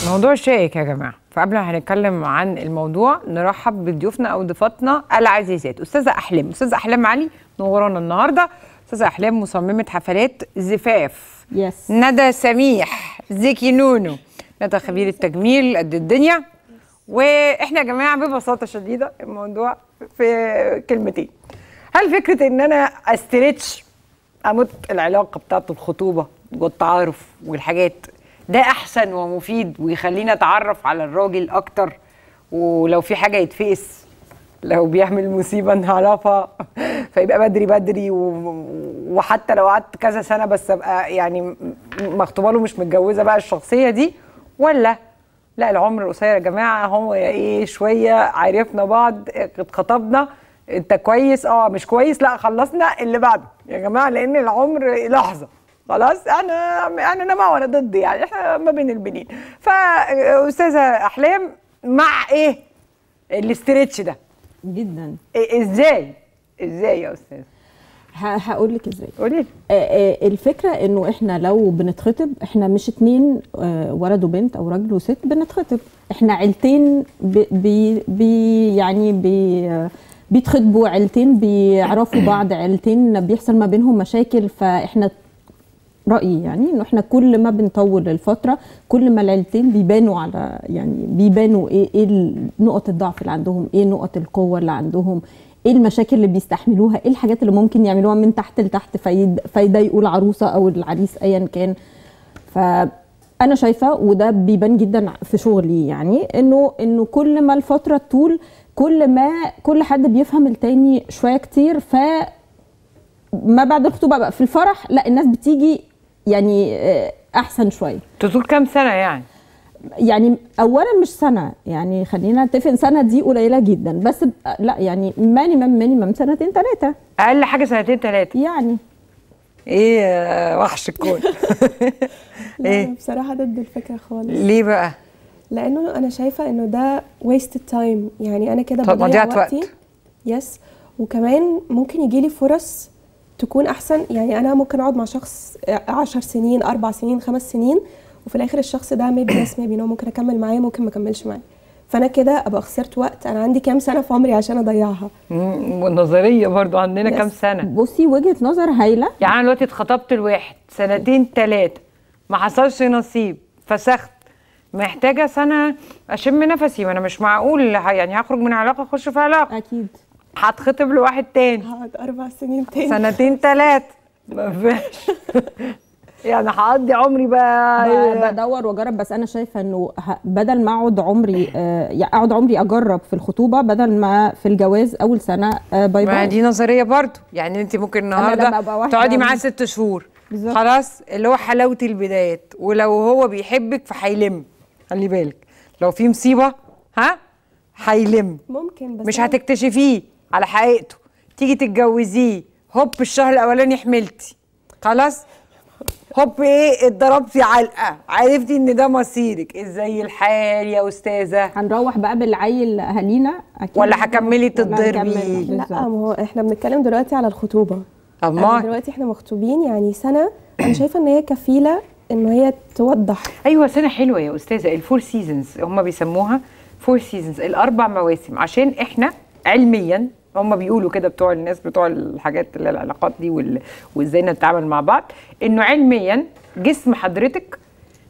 موضوع شائك يا جماعه فقبل ما هنتكلم عن الموضوع نرحب بضيوفنا او ضيفاتنا العزيزات استاذه احلام استاذه احلام علي نورانا النهارده استاذه احلام مصممه حفلات زفاف يس ندى سميح زيكي نونو ندى خبير التجميل قد الدنيا واحنا يا جماعه ببساطه شديده الموضوع في كلمتين هل فكره ان انا استريتش امت العلاقه بتاعت الخطوبه والتعارف والحاجات ده احسن ومفيد ويخلينا اتعرف على الراجل اكتر ولو في حاجه يتفقس لو بيعمل مصيبه نعرفها فيبقى بدري بدري و... وحتى لو قعدت كذا سنه بس ابقى يعني م- مخطوبه له مش متجوزه بقى الشخصيه دي ولا لا العمر قصير يا جماعه هو يا ايه شويه عرفنا بعض اتخطبنا انت كويس اه مش كويس لا خلصنا اللي بعده يا جماعه لان العمر لحظه خلاص انا انا انا مع ولا ضد يعني احنا ما بين البنين فاستاذه احلام مع ايه الاسترتش ده جدا إيه ازاي ازاي يا استاذ هقول لك ازاي قولي لي. آه، آه، الفكره انه احنا لو بنتخطب احنا مش اتنين آه، ولد وبنت او راجل وست بنتخطب احنا عيلتين بي بي بي يعني بي آه، بيتخطبوا عيلتين بيعرفوا بعض عيلتين بيحصل ما بينهم مشاكل فاحنا رأيي يعني انه احنا كل ما بنطول الفترة كل ما العيلتين بيبانوا على يعني بيبانوا ايه ايه نقط الضعف اللي عندهم ايه نقط القوة اللي عندهم ايه المشاكل اللي بيستحملوها ايه الحاجات اللي ممكن يعملوها من تحت لتحت فيد- فيضايقوا العروسة او العريس ايا كان فانا شايفه وده بيبان جدا في شغلي يعني انه انه كل ما الفتره تطول كل ما كل حد بيفهم التاني شويه كتير ف ما بعد الخطوبه بقى في الفرح لا الناس بتيجي يعني آه، احسن شويه تطول كام سنه يعني يعني اولا مش سنه يعني خلينا نتفق سنه دي قليله جدا بس ب- لا يعني مينيمم مينيمم سنتين ثلاثه اقل حاجه سنتين ثلاثه يعني ايه يا وحش الكون لا إيه؟ أنا بصراحة ضد الفكرة خالص ليه بقى لأنه أنا شايفة إنه ده wasted time يعني أنا كده طب بضيع مضيعة وقتي وقت. يس وكمان ممكن يجيلي فرص تكون أحسن يعني أنا ممكن أقعد مع شخص عشر سنين أربع سنين خمس سنين وفي الآخر الشخص ده maybe yes maybe no ممكن أكمل معاه ممكن ما أكملش معاه فأنا كده أبقى خسرت وقت أنا عندي كام سنة في عمري عشان أضيعها مم، والنظريه برضو عندنا كام يس. سنه بصي وجهه نظر هايله يعني انا دلوقتي اتخطبت لواحد سنتين ثلاثه ما حصلش نصيب فسخت محتاجه سنه اشم نفسي ما انا مش معقول ه- يعني هخرج من علاقه اخش في علاقه اكيد هتخطب لواحد تاني هقعد أربع سنين تاني سنتين ثلاثه ما فيش يعني هقضي عمري بقى ب- بدور واجرب بس انا شايفه انه ه- بدل ما اقعد عمري آه، يعني اقعد عمري اجرب في الخطوبه بدل ما في الجواز اول سنه آه، باي ما باي دي نظريه برضو يعني انت ممكن لما النهارده أبقى واحدة تقعدي معاه من- ست شهور بالظبط. خلاص اللي هو حلاوه البدايات ولو هو بيحبك فهيلم خلي بالك لو في مصيبه ها هيلم ممكن بس مش أنا- هتكتشفيه على حقيقته تيجي تتجوزيه هوب الشهر الاولاني حملتي خلاص هوب ايه اتضربتي علقه عرفتي ان ده مصيرك ازاي الحال يا استاذه هنروح بقى بالعيل اهالينا اكيد ولا هكملي ولا تتضربي؟ هنكمل. لا بالظبط. ما هو احنا بنتكلم دلوقتي على الخطوبة أمال؟ أنا دلوقتي احنا مخطوبين يعني سنة أنا شايفة إن هي كفيلة إن هي توضح ايوه سنه حلوه يا استاذه الفور سيزونز هم بيسموها فور سيزونز الاربع مواسم عشان احنا علميا هم بيقولوا كده بتوع الناس بتوع الحاجات اللي العلاقات دي وال... وازاي نتعامل مع بعض انه علميا جسم حضرتك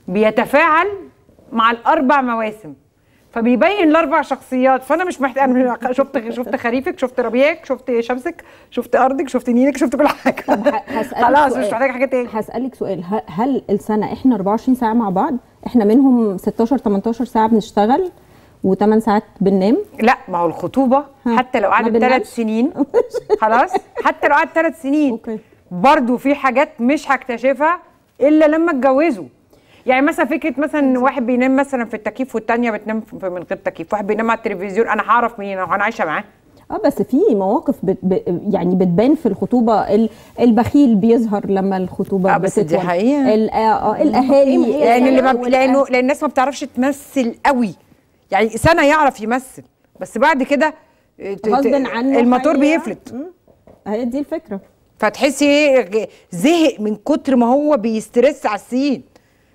بيتفاعل مع الاربع مواسم فبيبين الاربع شخصيات فانا مش محتاج أنا شفت شفت خريفك شفت ربيعك شفت شمسك شفت ارضك شفت نيلك شفت كل حاجه هسألك خلاص سؤال. مش محتاجه حاجه تاني هسألك سؤال ه- هل السنة احنا 24 ساعة مع بعض؟ احنا منهم 16 18 ساعة بنشتغل و8 ساعات بننام لا ما هو الخطوبه ها، حتى لو ما قعدت بننامش؟ ثلاث سنين خلاص حتى لو قعدت ثلاث سنين أوكي. برضو في حاجات مش هكتشفها الا لما اتجوزوا يعني مثلا فكره مثلا واحد بينام مثلا في التكييف والتانيه بتنام في- من غير تكييف واحد بينام على التلفزيون انا هعرف منين انا عايشه معاه اه بس في مواقف بت ب يعني بتبان في الخطوبة ال- البخيل بيظهر لما الخطوبة آه، بس دي بتطول. حقيقة. ال- آه، آه، الاهالي لان اللي ما والأهل- لانه لان الناس ما بتعرفش تمثل قوي يعني سنه يعرف يمثل بس بعد كده ت- ت- غصب عنه الموتور هي- بيفلت مم. هي دي الفكرة فتحسي ايه زهق من كتر ما هو بيسترس على السين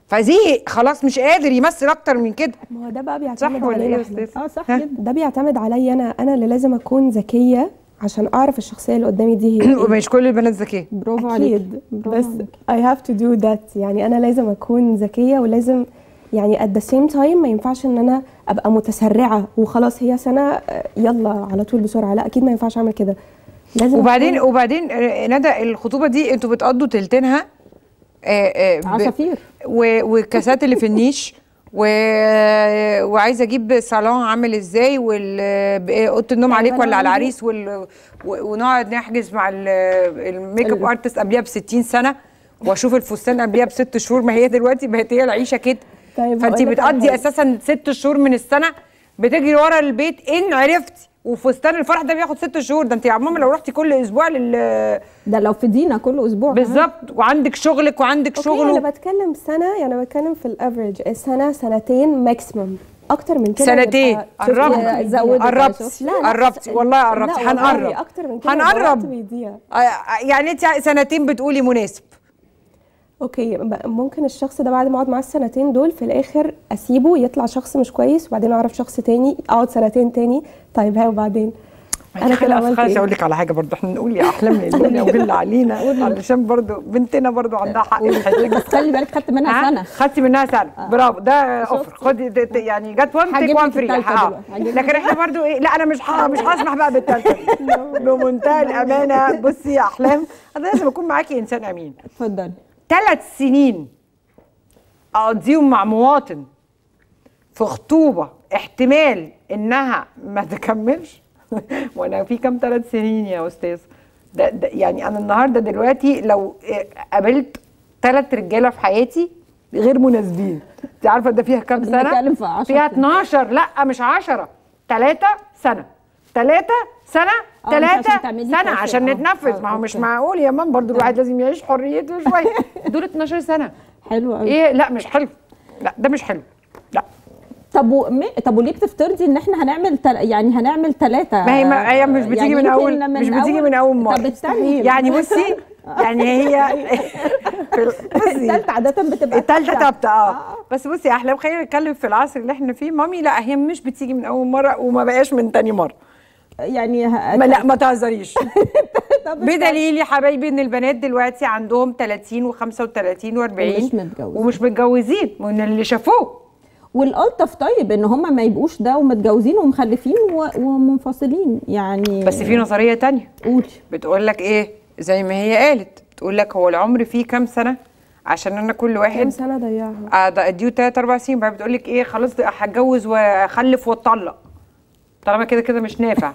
فزهق خلاص مش قادر يمثل اكتر من كده ما هو ده بقى صح بيعتمد ولا ايه علينا يا احنا استاذ اه صح ها؟ جدا ده بيعتمد عليا انا انا اللي لازم اكون ذكيه عشان اعرف الشخصيه اللي قدامي دي هي إيه. ومش كل البنات ذكيه برافو عليك اكيد برافو بس عليك. I have to do that يعني انا لازم اكون ذكيه ولازم يعني at the same time ما ينفعش ان انا ابقى متسرعه وخلاص هي سنه آه، يلا على طول بسرعه لا اكيد ما ينفعش اعمل كده لازم وبعدين أكون- وبعدين آه، ندى الخطوبه دي انتوا بتقضوا تلتينها آه، آه، ب- عصافير و- والكاسات اللي في النيش و... وعايزه اجيب صالون عامل ازاي واوضه النوم عليك أنا ولا على عندي- العريس وال... و... ونقعد نحجز مع ال- الميك اب ال- ارتست قبلها ب 60 سنه واشوف الفستان قبلها بست شهور ما هي دلوقتي بقت هي العيشه كده طيب فانت هقول لك على بتقضي حاجة. اساسا ست شهور من السنه بتجري ورا البيت ان عرفتي وفستان الفرح ده بياخد ست شهور ده انت يا عمامه لو رحتي كل اسبوع لل ده لو فدينا كل اسبوع كمان. بالظبط وعندك شغلك وعندك اوكي شغل انا بتكلم سنه يعني انا بتكلم في الافريج سنه سنتين ماكسيموم اكتر من كده سنتين يبقى- شوفي قربتي يا- زودت بقى، قربتي شوف. لا، لا، قربتي لا، والله قربتي لا والله هنقرب اكتر من كده يبقى وقت هنقرب بيضيع آه، يعني انت سنتين بتقولي مناسب اوكي ب- ممكن الشخص ده بعد ما اقعد معاه السنتين دول في الاخر اسيبه يطلع شخص مش كويس وبعدين اعرف شخص تاني اقعد سنتين تاني طيب ها وبعدين انا كده عملت خلاص ايه اقول لك على حاجه برضه احنا نقول يا احلام لله وبالله علينا علشان برضه بنتنا برضه عندها حق الحته بس خلي بالك خدت منها ها؟ سنه خدتي منها سنه برافو ده اوفر خدي ده- ده- يعني جت وان هجيب تيك وان لك فري التالتة دلوقتي، هجيب لك لكن احنا برضو ايه لا انا مش ه- مش هسمح بقى بالتالتة دي. بمنتهى الامانه بصي يا احلام انا لازم اكون معاكي انسان امين اتفضلي ثلاث سنين اقضيهم مع مواطن في خطوبه احتمال انها ما تكملش وانا في كام ثلاث سنين يا استاذ ده, ده يعني انا النهارده دلوقتي لو إيه، قابلت ثلاث رجاله في حياتي غير مناسبين انت عارفه ده فيها كام سنه بنتكلم في 10 فيها سنين. 12 لا مش 10 ثلاثة سنه ثلاثة سنة آه، مش ثلاثة عشان تعملي سنة كويس. عشان آه، نتنفذ آه، ما هو مش أوكي. معقول يا مان برضو الواحد لازم يعيش حريته شوية دول 12 سنة حلو قوي ايه لا مش حلو لا ده مش حلو لا طب و... م... طب وليه بتفترضي ان احنا هنعمل تل... يعني هنعمل ثلاثه ما هي ما هي مش بتيجي من اول مش بتيجي من اول مرة طب الثانيه يعني بصي يعني هي في ال- بصي الثالثه عاده بتبقى التالتة تالتة. تابتة اه بس بصي يا احلام خلينا نتكلم في العصر اللي احنا فيه مامي لا هي مش بتيجي من اول مرة وما بقاش من تاني مرة يعني ه... ما لا ما تهزريش طب بدليل يا حبايبي ان البنات دلوقتي عندهم 30 و35 و40 ومش متجوزين. ومش متجوزين من اللي شافوه والالطف طيب ان هم ما يبقوش ده ومتجوزين ومخلفين و... ومنفصلين يعني بس في نظرية تانية قولي بتقول لك ايه زي ما هي قالت بتقول لك هو العمر فيه كام سنة عشان انا كل كام واحد سنه ضيعها اديه 3 4 سنين بعد بتقول لك ايه خلاص ده هتجوز واخلف واتطلق طالما كده كده مش نافع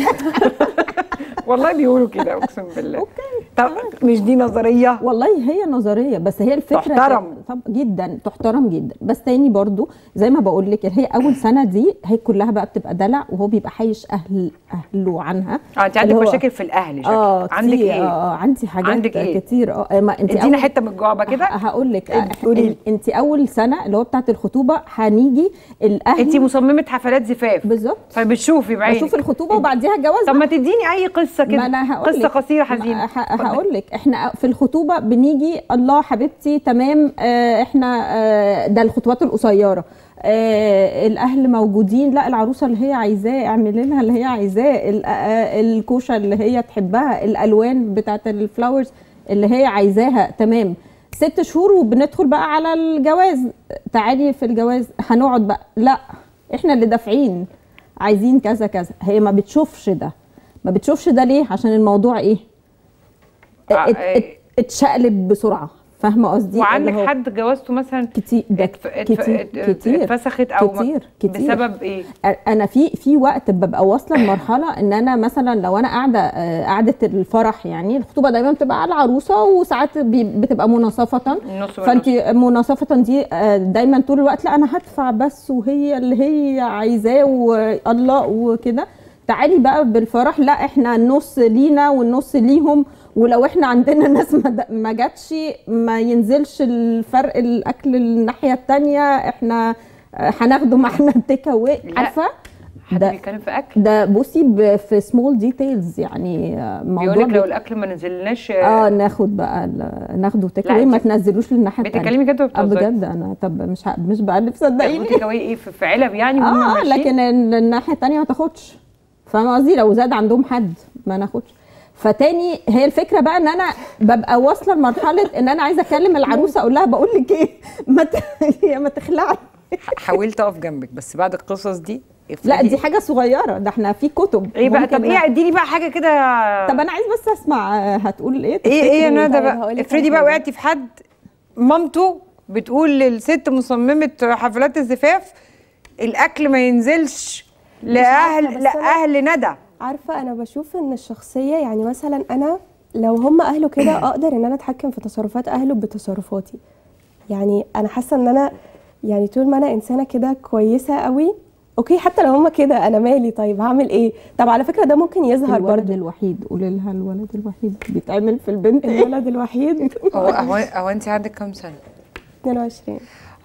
والله بيقولوا كده اقسم بالله اوكي طب مش دي نظريه والله هي نظريه بس هي الفكره تحترم. طب جدا تحترم جدا بس تاني برضو زي ما بقول لك هي اول سنه دي هي كلها بقى بتبقى دلع وهو بيبقى حايش اهل اهله عنها اه انت اللي عندك هو- مشاكل في الاهل شكلك اه عندك كتير، ايه اه عندي حاجات عندك إيه؟ كتير اه ما انت ادينا حته من الجعبه كده هقول لك قولي لي. انت اول سنه اللي هو بتاعت الخطوبه هنيجي الاهل انت مصممه حفلات زفاف بالظبط فبتشوفي بعينك بشوف الخطوبه وبعديها الجواز طب ما تديني اي قصه كده ما انا هقول قصه لك. قصيره حزينه هقول لك احنا في الخطوبه بنيجي الله حبيبتي تمام آه احنا آه ده الخطوات القصيره آه الاهل موجودين لا العروسه اللي هي عايزاه اعملي لها اللي هي عايزاه ال- آه الكوشه اللي هي تحبها الالوان بتاعت الفلاورز اللي هي عايزاها تمام ست شهور وبندخل بقى على الجواز تعالي في الجواز هنقعد بقى لا احنا اللي دافعين عايزين كذا كذا هي ما بتشوفش ده ما بتشوفش ده ليه عشان الموضوع ايه آه، ات- إيه. ات- اتشقلب بسرعه فاهمه قصدي وعندك اللي هو حد جوازته مثلا كتير ده اتف... اتف... كتير ات- كتير اتفسخت او ما- كتير كتير بسبب ايه انا في في وقت ببقى واصله لمرحله ان انا مثلا لو انا قاعده آه، قعده الفرح يعني الخطوبه دايما بتبقى على العروسه وساعات بي- بتبقى مناصفه النص فانت مناصفه دي آه، دايما طول الوقت لا انا هدفع بس وهي اللي هي عايزاه والله وكده تعالي بقى بالفرح لا احنا النص لينا والنص ليهم ولو احنا عندنا ناس ما د- ما جاتش ما ينزلش الفرق الاكل الناحيه التانية احنا آه، هناخده معانا تيك اواي لا. عارفه حد ده- بيتكلم في اكل ده بصي ب- في سمول ديتيلز يعني آه، موضوع بيقول لك لو بت- الاكل ما نزلناش اه ناخد بقى ال- ناخده تيك لا، أواي، ما انت تنزلوش للناحيه التانيه بتتكلمي جد ولا اه بتهزري؟ بجد انا طب مش ه- مش بألف صدقيني تاخدي كواي ايه في في علب يعني وهم اه ماشيين؟ لكن ال- الناحيه التانيه ما تاخدش فاهمه قصدي لو زاد عندهم حد ما ناخدش فتاني هي الفكره بقى ان انا ببقى واصله لمرحله ان انا عايزه اكلم العروسه اقول لها بقول لك ايه ما ت... هي ما تخلعي حاولت اقف جنبك بس بعد القصص دي لا افرضي- دي حاجه صغيره ده احنا في كتب ايه بقى ممكن طب ايه اديني بقى حاجه كده طب انا عايز بس اسمع آه، هتقول ايه ايه ايه يا تفتكري؟ ندى طيب بقى هقولك افرضي على بقى حاجة. وقعتي في حد مامته بتقول للست مصممه حفلات الزفاف الاكل ما ينزلش لاهل عارفة، بس لاهل ندى عارفه انا بشوف ان الشخصيه يعني مثلا انا لو هم اهله كده اقدر ان انا اتحكم في تصرفات اهله بتصرفاتي يعني انا حاسه ان انا يعني طول ما انا انسانه كده كويسه قوي اوكي حتى لو هم كده انا مالي طيب هعمل ايه طب على فكره ده ممكن يظهر الولد برضه الوحيد قولي لها الولد الوحيد بيتعمل في البنت ايه الولد الوحيد هو هو هو انت عندك كام سنه 22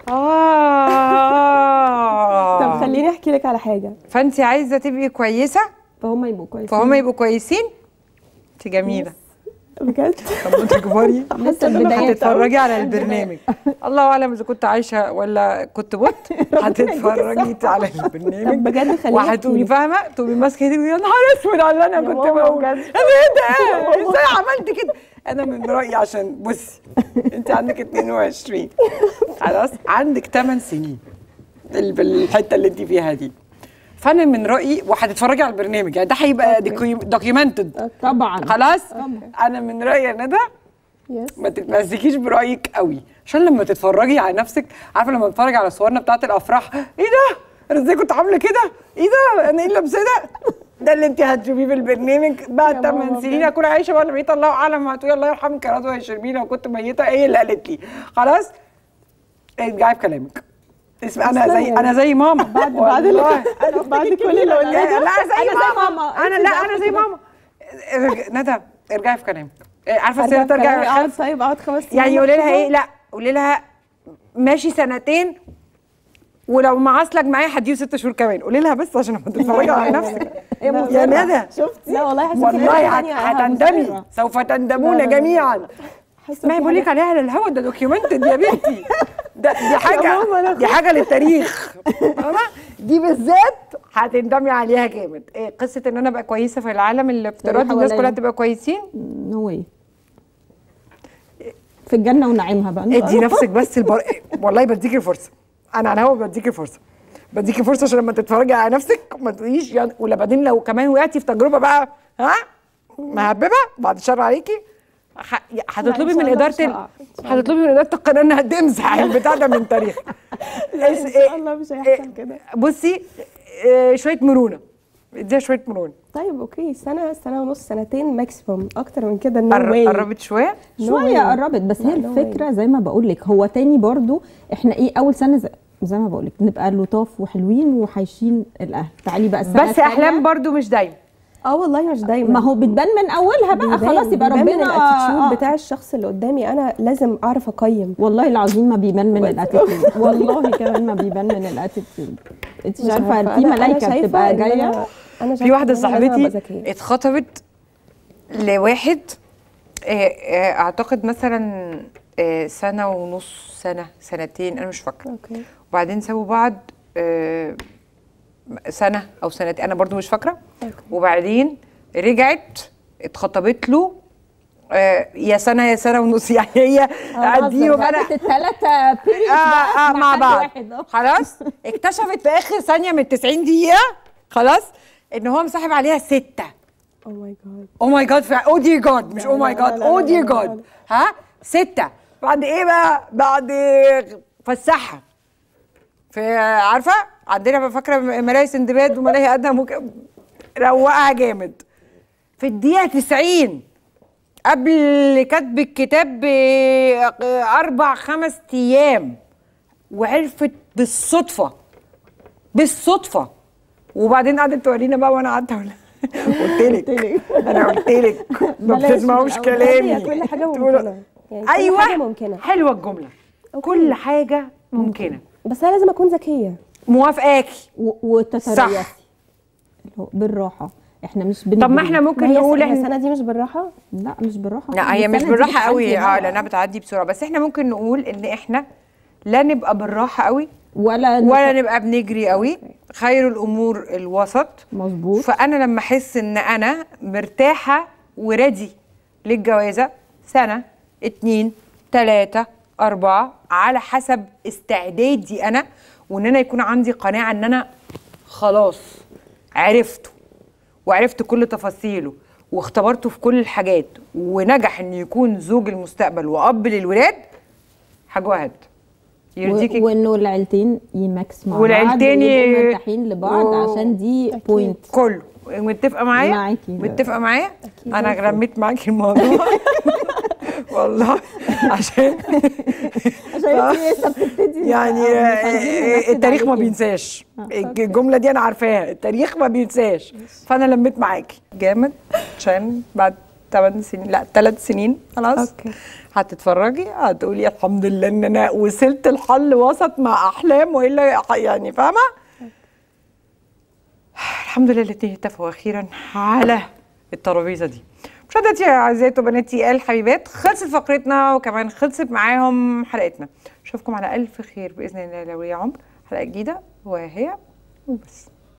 اه طب خليني احكي لك على حاجه فانت عايزه تبقي كويسه فهم يبقوا كويسين فهم يبقوا كويسين انت جميله بجد طب ما تكبري لسه البدايات هتتفرجي على البرنامج الله اعلم اذا كنت عايشه ولا كنت بوت هتتفرجي على طب البرنامج بجد خليني أحكي وهتقولي لك. فاهمه تقومي ماسكه ايدك يا نهار اسود على اللي انا يا كنت ماما بقول بجد. انا ايه ده ازاي عملت كده انا من رايي عشان بصي انت عندك 22 خلاص عندك 8 سنين ال- بالحته اللي انت فيها دي فانا من رايي وهتتفرجي على البرنامج يعني ده هيبقى دوكيومنتد طبعا خلاص انا من رايي يا ندى يس ما تتمسكيش برايك قوي عشان لما تتفرجي على نفسك عارفه لما نتفرج على صورنا بتاعت الافراح ايه ده انا ازاي كنت عامله كده ايه ده انا ايه اللي لابسه ده ده اللي انت هتشوفيه في البرنامج بعد يا 8 ماما سنين بجد. اكون عايشه وانا ميته الله اعلم هتقولي الله يرحمك يا رضوى يا شرمين لو كنت ميته ايه اللي قالت لي خلاص ارجعي في كلامك اسمع انا أصلاً زي يعني انا زي ماما بعد بعد والله. انا بعد كل اللي لا قلناه لا زي أنا زي ماما ماما. انا أنت لا زي انا زي أختك. ماما ارج- ندى ارجعي في كلامك إيه، عارفه أرجع الست ترجع كلامي، اقعد طيب اقعد خمس سنين يعني قولي لها مخطوبة. ايه لا قولي لها ماشي سنتين ولو معاصلك معايا هديه ست شهور كمان قولي لها بس عشان لما تتفرجي على نفسك إيه لا، يا مصرة. ندى شفتي لا والله حاسه والله هت- هتندمي سوف تندمون لا، لا، لا. جميعا اسمعي بقول لك عليها على الهوا ده دوكيومنتد يا بنتي ده دي حاجه دي حاجه للتاريخ فاهمة؟ دي بالذات هتندمي عليها جامد إيه قصه ان انا ابقى كويسه في العالم الافتراضي الناس حواليا. كلها تبقى كويسين نو واي في الجنه ونعيمها بقى ادي نفسك بس البر... والله بديكي الفرصه انا على الهوا بديكي الفرصه بديكي فرصه عشان لما تتفرجي على نفسك ما تقوليش يعني ولا بعدين لو كمان وقعتي في تجربه بقى ها مهببه بعد الشر عليكي ح- هتطلبي إن من شاء الله اداره مش ال... هقع. إن شاء الله. هتطلبي من اداره القناه انها تمسح البتاع ده من تاريخ لا ان شاء الله مش هيحصل كده بصي آه، شويه مرونه اديها شويه مرونه طيب اوكي سنه سنه ونص سنتين ماكسيموم اكتر من كده نو قر- واي قربت شويه No شويه way. قربت بس هي لا، no way. الفكره زي ما بقول لك هو تاني برضو احنا ايه اول سنه زي, زي ما بقول لك نبقى لطاف وحلوين وحايشين الاهل تعالي بقى السنه بس التانية. احلام برضو مش دايما اه والله مش دايما ما هو بتبان من اولها بقى بيبان- خلاص يبقى بيبان ربنا من الاتيتيود آه. بتاع الشخص اللي قدامي انا لازم اعرف اقيم والله العظيم ما بيبان من الاتيتيود والله كمان ما بيبان من الاتيتيود انت مش مش عارفه عارفة. في أنا- أنا ملايكه شايفة بتبقى إن أنا- جايه انا في واحده شايفة إن أنا لازم أبقى صاحبتي ذكية. اتخطبت لواحد آه، آه، اعتقد مثلا آه، سنه ونص سنه سنتين انا مش فاكره اوكي وبعدين سابوا بعض آه، سنه او سنتين انا برضو مش فاكره أوكي. وبعدين رجعت اتخطبت له آه، يا سنه يا سنه ونص يعني هي اديهم انا الثلاثه اه اه مع بعض واحد أهو. خلاص اكتشفت في اخر ثانيه من 90 دقيقه خلاص ان هو مصاحب عليها سته او ماي جاد او ماي جاد او دي جاد مش لا، او ماي لا، لا، جاد لا، او لا، دي لا، لا، جاد لا. ها سته بعد ايه بقى بعد فسحها في عارفه عندنا بقى فاكره ملاهي سندباد وملاهي ادهم وك... روقها جامد في الدقيقه 90 قبل كتب الكتاب باربع خمس ايام وعرفت بالصدفه بالصدفه وبعدين قعدت تورينا بقى وانا قعدت اقول قلت لك انا قلت لك ما بلاش بتسمعوش من الأول. كلامي هي كل حاجه تقولوا- ممكنه يعني كل ايوه حاجه ممكنه حلوه الجمله أوكي. كل حاجه ممكنه بس انا لازم اكون ذكيه موافقاكي و- وتتريثي صح هو بالراحه احنا مش طب ما بنجري. احنا ممكن ما هي نقول هي احنا السنه دي مش بالراحه لا مش بالراحه لا هي السنة مش دي بالراحه بتعدي قوي اه بقى. لانها بتعدي بسرعه بس احنا ممكن نقول ان احنا لا نبقى بالراحه قوي ولا ولا نبقى بنجري قوي خير الامور الوسط مظبوط فانا لما احس ان انا مرتاحه وريدي للجوازه سنه اتنين تلاته اربعه على حسب استعدادي انا وان انا يكون عندي قناعه ان انا خلاص عرفته وعرفت كل تفاصيله واختبرته في كل الحاجات ونجح انه يكون زوج المستقبل واب للولاد حاجه واحد يرضيكي و- وانه العيلتين يماكس مع والعيلتين بعض ي- ويبقوا مرتاحين لبعض و- عشان دي أكيد. بوينت كله متفقه معايا معاكي. متفقه معايا أكيد. انا رميت معاكي الموضوع والله عشان عشان انت لسه بتبتدي يعني آه، مش عايزين ننكد التاريخ ما عليكي. بينساش الجمله دي انا عارفاها التاريخ ما بينساش فانا لميت معاكي جامد عشان بعد 8 سنين لا 3 سنين خلاص أوكي. هتتفرجي هتقولي الحمد لله ان انا وصلت الحل وسط مع احلام والا يعني فاهمه الحمد لله الاتنين اتفقوا اخيرا على الترابيزه دي مشاهداتي يا اعزائي وبناتي الحبيبات خلصت فقرتنا وكمان خلصت معاهم حلقتنا اشوفكم على الف خير باذن الله لو لي عمر حلقه جديده وهي وبس